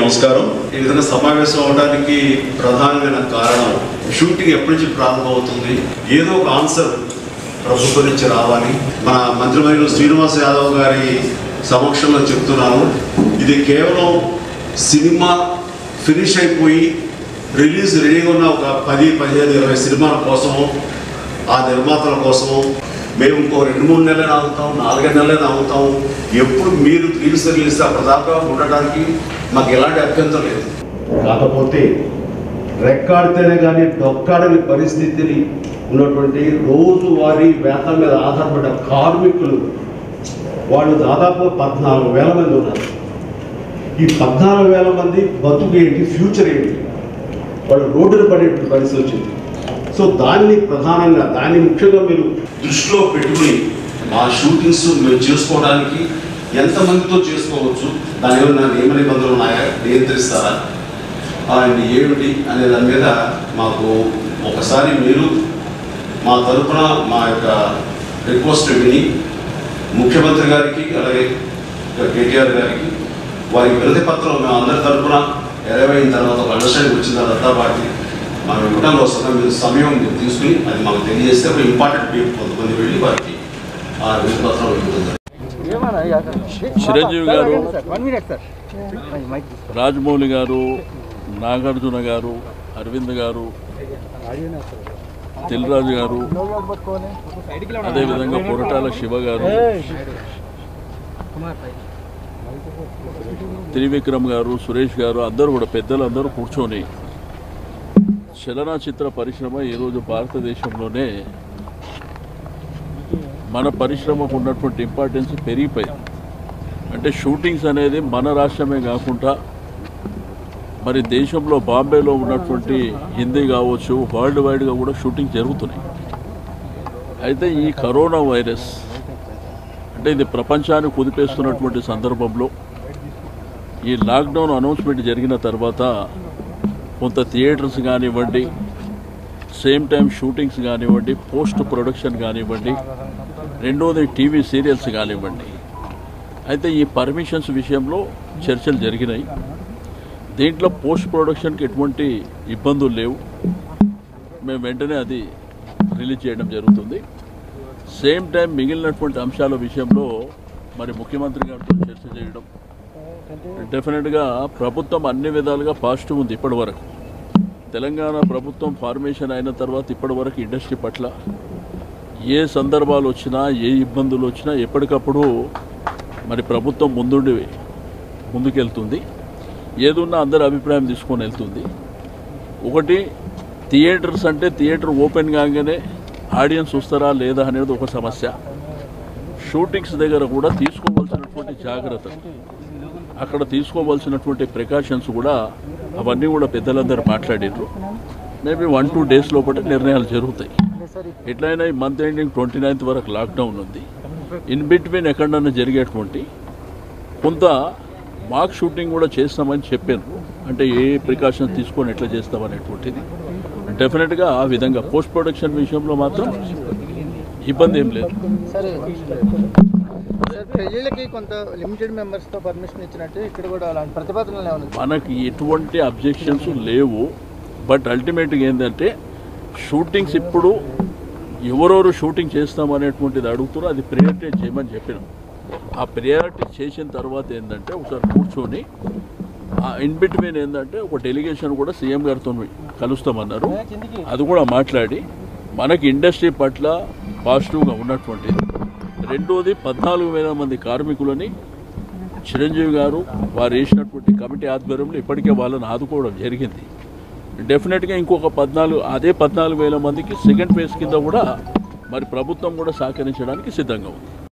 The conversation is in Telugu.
నమస్కారం ఈ విధంగా సమావేశం అవడానికి ప్రధానమైన కారణం షూటింగ్ ఎప్పటి నుంచి ప్రారంభమవుతుంది ఏదో ఒక ఆన్సర్ ప్రభుత్వం నుంచి రావాలి మన మంత్రివర్యులు శ్రీనివాస్ యాదవ్ గారి సమక్షంలో చెప్తున్నాను ఇది కేవలం సినిమా ఫినిష్ అయిపోయి రిలీజ్ రెడీగా ఉన్న ఒక పది పదిహేను ఇరవై సినిమాల కోసము ఆ నిర్మాతల కోసము మేము ఇంకో రెండు మూడు నెలలు ఆగుతాం నాలుగైదు నెలలు ఆగుతాం ఎప్పుడు మీరు రిలీజ్ రిలీజ్ అప్పటిదాకా ఉండటానికి మాకు ఎలాంటి అభ్యంతరం లేదు కాకపోతే రెక్కాడితేనే కానీ డొక్కాడని పరిస్థితిని ఉన్నటువంటి రోజువారీ వేతనం మీద ఆధారపడ్డ కార్మికులు వాళ్ళు దాదాపు పద్నాలుగు వేల మంది ఉన్నారు ఈ పద్నాలుగు వేల మంది బతుకు ఏంటి ఫ్యూచర్ ఏంటి వాళ్ళు రోడ్డున పడేటువంటి పరిస్థితి వచ్చింది సో దాన్ని ప్రధానంగా దాన్ని ముఖ్యంగా మీరు దృష్టిలో పెట్టుకుని మా షూటింగ్స్ మేము చేసుకోవడానికి ఎంతమందితో చేసుకోవచ్చు దాని ఏమైనా నియమ నిబంధనలు ఉన్నాయా నియంత్రిస్తారా అండ్ ఏమిటి అనే దాని మీద మాకు ఒకసారి మీరు మా తరపున మా యొక్క రిక్వెస్ట్ విని ముఖ్యమంత్రి గారికి అలాగే కేటీఆర్ గారికి వారి వినతి పత్రం మేము అందరి తరపున ఎరవైన తర్వాత ఒక అండర్స్టాండింగ్ వచ్చిన తర్వాత వాటిని మనం ఇవ్వడంలో వస్తున్న మీరు సమయం మీరు తీసుకుని అది మాకు తెలియజేస్తే ఒక ఇంపార్టెంట్ పీపుల్ కొంతమంది వెళ్ళి వారికి ఆ వినతి పత్రం ఇవ్వడం Chiranjeevi garu one minute sir mike Rajamouli garu Nagarjuna గారు అరవింద్ గారు దిల్రాజు గారు అదేవిధంగా కొరటాల శివ గారు త్రివిక్రమ్ గారు సురేష్ గారు అందరూ కూడా పెద్దలందరూ కూర్చొని చలనచిత్ర పరిశ్రమ ఈరోజు భారతదేశంలోనే మన పరిశ్రమకు ఉన్నటువంటి ఇంపార్టెన్స్ పెరిగిపోయింది అంటే షూటింగ్స్ అనేది మన రాష్ట్రమే కాకుండా మరి దేశంలో బాంబేలో ఉన్నటువంటి హిందీ కావచ్చు వరల్డ్ వైడ్గా కూడా షూటింగ్ జరుగుతున్నాయి అయితే ఈ కరోనా వైరస్ అంటే ఇది ప్రపంచాన్ని కుదిపేస్తున్నటువంటి సందర్భంలో ఈ లాక్డౌన్ అనౌన్స్మెంట్ జరిగిన తర్వాత కొంత థియేటర్స్ కానివ్వండి సేమ్ టైం షూటింగ్స్ కానివ్వండి పోస్ట్ ప్రొడక్షన్ కానివ్వండి రెండోది టీవీ సీరియల్స్ కానివ్వండి అయితే ఈ పర్మిషన్స్ విషయంలో చర్చలు జరిగినాయి దీంట్లో పోస్ట్ ప్రొడక్షన్కి ఎటువంటి ఇబ్బందులు లేవు మేము వెంటనే అది రిలీజ్ చేయడం జరుగుతుంది సేమ్ టైం మిగిలినటువంటి అంశాల విషయంలో మరి ముఖ్యమంత్రి గారితో చర్చ చేయడం డెఫినెట్గా ప్రభుత్వం అన్ని విధాలుగా పాజిటివ్ ఉంది ఇప్పటి వరకు తెలంగాణ ప్రభుత్వం ఫార్మేషన్ అయిన తర్వాత ఇప్పటి వరకు ఇండస్ట్రీ పట్ల ఏ సందర్భాలు వచ్చినా ఏ ఇబ్బందులు వచ్చినా ఎప్పటికప్పుడు మరి ప్రభుత్వం ముందుండి ముందుకెళ్తుంది ఏదున్నా అందరి అభిప్రాయం తీసుకొని వెళ్తుంది ఒకటి థియేటర్స్ అంటే థియేటర్ ఓపెన్ కాగానే ఆడియన్స్ వస్తారా లేదా అనేది ఒక సమస్య షూటింగ్స్ దగ్గర కూడా తీసుకోవాల్సినటువంటి జాగ్రత్తలు అక్కడ తీసుకోవాల్సినటువంటి ప్రికాషన్స్ కూడా అవన్నీ కూడా పెద్దలందరూ మాట్లాడారు మేబీ వన్ టూ డేస్ లోపల నిర్ణయాలు జరుగుతాయి ఎట్లయినా ఈ మంత్ ఎండింగ్ ట్వంటీ నైన్త్ వరకు లాక్డౌన్ ఉంది ఇన్ బిట్వీన్ ఎక్కడన్నా జరిగేటువంటి కొంత మాక్ షూటింగ్ కూడా చేస్తామని చెప్పాను అంటే ఏ ప్రికాషన్స్ తీసుకొని ఎట్లా చేస్తామనేటువంటిది డెఫినెట్గా ఆ విధంగా పోస్ట్ ప్రొడక్షన్ విషయంలో మాత్రం ఇబ్బంది ఏం లేదు సరే సార్ పెళ్ళిళ్ళకి కొంత లిమిటెడ్ మెంబర్స్ తో పర్మిషన్ ఇచ్చినట్టు ఇక్కడ కూడా అలాంటి ప్రతిపాదనలు ఏమైనా మనకి ఎటువంటి అబ్జెక్షన్స్ లేవు బట్ అల్టిమేట్గా ఏంటంటే షూటింగ్స్ ఇప్పుడు ఎవరెవరు షూటింగ్ చేస్తామనేటువంటిది అడుగుతారో అది ప్రియారిటీ చేయమని చెప్పినాం ఆ ప్రియారిటీ చేసిన తర్వాత ఏంటంటే ఒకసారి కూర్చొని ఆ ఇన్ బిట్వీన్ ఏంటంటే ఒక డెలిగేషన్ కూడా సీఎం గారితో కలుస్తామన్నారు అది కూడా మాట్లాడి మనకి ఇండస్ట్రీ పట్ల పాజిటివ్గా ఉన్నటువంటిది రెండోది పద్నాలుగు వేల మంది కార్మికులని చిరంజీవి గారు వారు వేసినటువంటి కమిటీ ఆధ్వర్యంలో ఇప్పటికే వాళ్ళని ఆదుకోవడం జరిగింది డెఫినెట్గా ఇంకొక పద్నాలుగు అదే పద్నాలుగు వేల మందికి సెకండ్ ఫేజ్ కింద కూడా మరి ప్రభుత్వం కూడా సహకరించడానికి సిద్ధంగా ఉంది